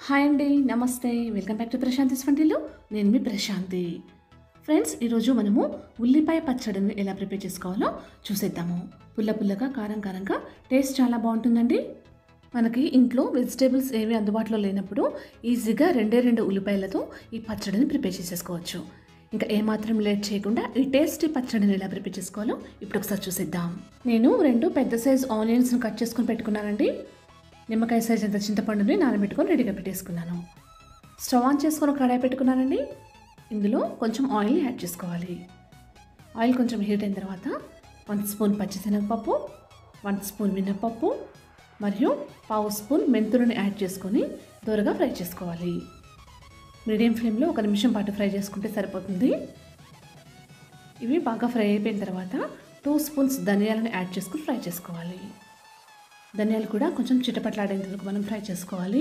hi అండి నమస్తే welcome back to Prashanti వంటిల్లు నేను మీ ప్రశాంతి ఫ్రెండ్స్ ఈరోజు మనము ఉల్లిపాయ పచ్చడిని ఎలా ప్రిపేర్ చేసుకోవాలో చూసేద్దాము పుల్ల పుల్లగా కారం కారంగా టేస్ట్ చాలా బాగుంటుందండి మనకి ఇంట్లో వెజిటేబుల్స్ ఏవి అందుబాటులో లేనప్పుడు ఈజీగా రెండే రెండు ఉల్లిపాయలతో ఈ పచ్చడిని ప్రిపేర్ చేసేసుకోవచ్చు ఇంకా ఏమాత్రం లేట్ చేయకుండా ఈ టేస్టీ పచ్చడిని ఎలా ప్రిపేర్ చేసుకోవాలో ఇప్పుడు ఒకసారి చూసేద్దాం నేను రెండు పెద్ద సైజ్ ఆనియన్స్ని కట్ చేసుకొని పెట్టుకున్నానండి నిమ్మకాయ సైజ్ అంత చింతపండుని నానబెట్టుకొని రెడీగా పెట్టేసుకున్నాను స్టవ్ ఆన్ చేసుకొని ఒక కడాయి పెట్టుకున్నానండి ఇందులో కొంచెం ఆయిల్ని యాడ్ చేసుకోవాలి ఆయిల్ కొంచెం హీట్ అయిన తర్వాత వన్ స్పూన్ పచ్చిశనగపప్పు వన్ స్పూన్ మినప్పప్పు మరియు పావు స్పూన్ మెంతులను యాడ్ చేసుకొని దూరగా ఫ్రై చేసుకోవాలి మీడియం ఫ్లేమ్లో ఒక నిమిషం పాటు ఫ్రై చేసుకుంటే సరిపోతుంది ఇవి బాగా ఫ్రై అయిపోయిన తర్వాత టూ స్పూన్స్ ధనియాలను యాడ్ చేసుకుని ఫ్రై చేసుకోవాలి ధనియాలు కూడా కొంచెం చిటపట్లాడేంత వరకు మనం ఫ్రై చేసుకోవాలి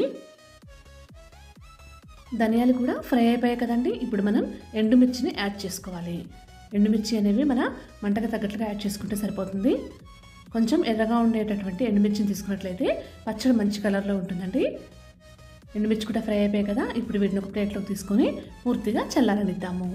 ధనియాలు కూడా ఫ్రై అయిపోయాయి కదండి ఇప్పుడు మనం ఎండుమిర్చిని యాడ్ చేసుకోవాలి ఎండుమిర్చి అనేవి మన మంటకు తగ్గట్లుగా యాడ్ చేసుకుంటే సరిపోతుంది కొంచెం ఎర్రగా ఉండేటటువంటి ఎండుమిర్చిని తీసుకున్నట్లయితే పచ్చడి మంచి కలర్లో ఉంటుందండి ఎండుమిర్చి కూడా ఫ్రై అయిపోయాయి కదా ఇప్పుడు వీటిని ఒక ప్లేట్లోకి తీసుకొని పూర్తిగా చల్లారనిద్దాము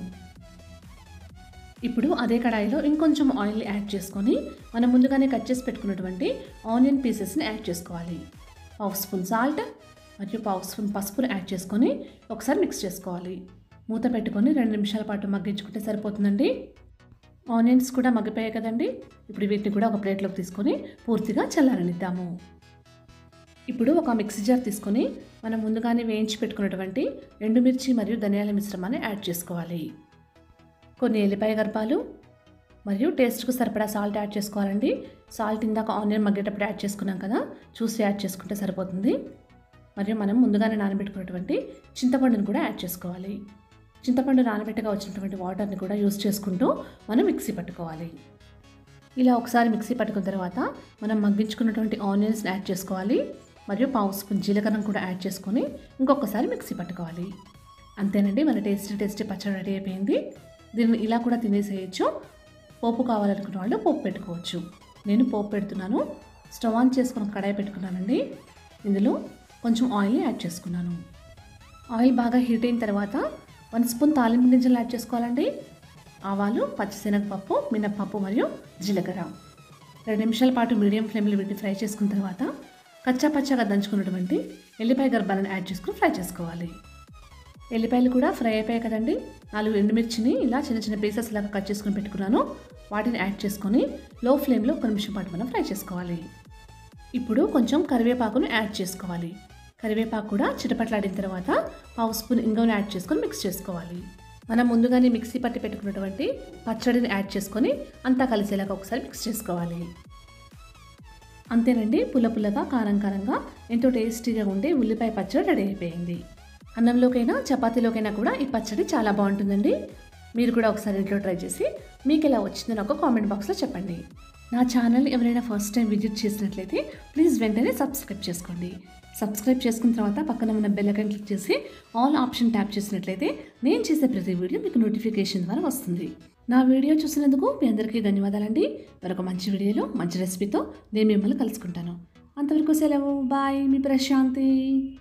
ఇప్పుడు అదే కడాయిలో ఇంకొంచెం ఆయిల్ యాడ్ చేసుకొని మనం ముందుగానే కట్ చేసి పెట్టుకున్నటువంటి ఆనియన్ పీసెస్ని యాడ్ చేసుకోవాలి పావు స్పూన్ సాల్ట్ మరియు పావు స్పూన్ పసుపుని యాడ్ చేసుకొని ఒకసారి మిక్స్ చేసుకోవాలి మూత పెట్టుకొని రెండు నిమిషాల పాటు మగ్గించుకుంటే సరిపోతుందండి ఆనియన్స్ కూడా మగ్గిపోయాయి కదండి ఇప్పుడు వీటిని కూడా ఒక ప్లేట్లోకి తీసుకొని పూర్తిగా చల్లారనిద్దాము ఇప్పుడు ఒక మిక్సీ జార్ తీసుకొని మనం ముందుగానే వేయించి పెట్టుకున్నటువంటి ఎండుమిర్చి మరియు ధనియాల మిశ్రమాన్ని యాడ్ చేసుకోవాలి కొన్ని ఎల్లిపాయ గర్భాలు మరియు టేస్ట్కు సరిపడా సాల్ట్ యాడ్ చేసుకోవాలండి సాల్ట్ ఇందాక ఆనియన్ మగ్గేటప్పుడు యాడ్ చేసుకున్నాం కదా చూసి యాడ్ చేసుకుంటే సరిపోతుంది మరియు మనం ముందుగానే నానబెట్టుకున్నటువంటి చింతపండుని కూడా యాడ్ చేసుకోవాలి చింతపండు నానబెట్టగా వచ్చినటువంటి వాటర్ని కూడా యూస్ చేసుకుంటూ మనం మిక్సీ పట్టుకోవాలి ఇలా ఒకసారి మిక్సీ పట్టుకున్న తర్వాత మనం మగ్గించుకున్నటువంటి ఆనియన్స్ని యాడ్ చేసుకోవాలి మరియు పావు స్పూన్ జీలకర్ర కూడా యాడ్ చేసుకొని ఇంకొకసారి మిక్సీ పట్టుకోవాలి అంతేనండి మన టేస్టీ టేస్టీ పచ్చడి రెడీ అయిపోయింది దీన్ని ఇలా కూడా తినేసేయచ్చు పోపు కావాలనుకున్న వాళ్ళు పోపు పెట్టుకోవచ్చు నేను పోపు పెడుతున్నాను స్టవ్ ఆన్ చేసుకుని ఒక కడాయి పెట్టుకున్నానండి ఇందులో కొంచెం ఆయిల్ యాడ్ చేసుకున్నాను ఆయిల్ బాగా హీట్ అయిన తర్వాత వన్ స్పూన్ తాలింపు గింజలు యాడ్ చేసుకోవాలండి ఆవాలు పచ్చిశనగపప్పు మినప్పప్పు మరియు జీలకర్ర రెండు నిమిషాల పాటు మీడియం ఫ్లేమ్లో వీటిని ఫ్రై చేసుకున్న తర్వాత కచ్చా పచ్చగా దంచుకున్నటువంటి ఎల్లిపాయ గర్భాలను యాడ్ చేసుకుని ఫ్రై చేసుకోవాలి ఎల్లిపాయలు కూడా ఫ్రై అయిపోయాయి కదండి నాలుగు ఎండుమిర్చిని ఇలా చిన్న చిన్న పీసెస్ లాగా కట్ చేసుకుని పెట్టుకున్నాను వాటిని యాడ్ చేసుకొని లో ఫ్లేమ్లో ఒక నిమిషం పాటు మనం ఫ్రై చేసుకోవాలి ఇప్పుడు కొంచెం కరివేపాకును యాడ్ చేసుకోవాలి కరివేపాకు కూడా చిటపట్లాడిన తర్వాత పావు స్పూన్ ఇంగవని యాడ్ చేసుకొని మిక్స్ చేసుకోవాలి మనం ముందుగానే మిక్సీ పట్టి పెట్టుకున్నటువంటి పచ్చడిని యాడ్ చేసుకొని అంతా కలిసేలాగా ఒకసారి మిక్స్ చేసుకోవాలి అంతేనండి పుల్ల పుల్లగా కారం కారంగా ఎంతో టేస్టీగా ఉండే ఉల్లిపాయ పచ్చడి రెడీ అయిపోయింది అన్నంలోకైనా చపాతీలోకైనా కూడా ఈ పచ్చడి చాలా బాగుంటుందండి మీరు కూడా ఒకసారి ఇంట్లో ట్రై చేసి మీకు ఎలా వచ్చిందో నాకు కామెంట్ బాక్స్లో చెప్పండి నా ఛానల్ ఎవరైనా ఫస్ట్ టైం విజిట్ చేసినట్లయితే ప్లీజ్ వెంటనే సబ్స్క్రైబ్ చేసుకోండి సబ్స్క్రైబ్ చేసుకున్న తర్వాత పక్కన ఉన్న బెల్ ఐకాన్ క్లిక్ చేసి ఆల్ ఆప్షన్ ట్యాప్ చేసినట్లయితే నేను చేసే ప్రతి వీడియో మీకు నోటిఫికేషన్ ద్వారా వస్తుంది నా వీడియో చూసినందుకు మీ అందరికీ ధన్యవాదాలండి మరొక మంచి వీడియోలో మంచి రెసిపీతో నేను మిమ్మల్ని కలుసుకుంటాను అంతవరకు సెలవు బాయ్ మీ ప్రశాంతి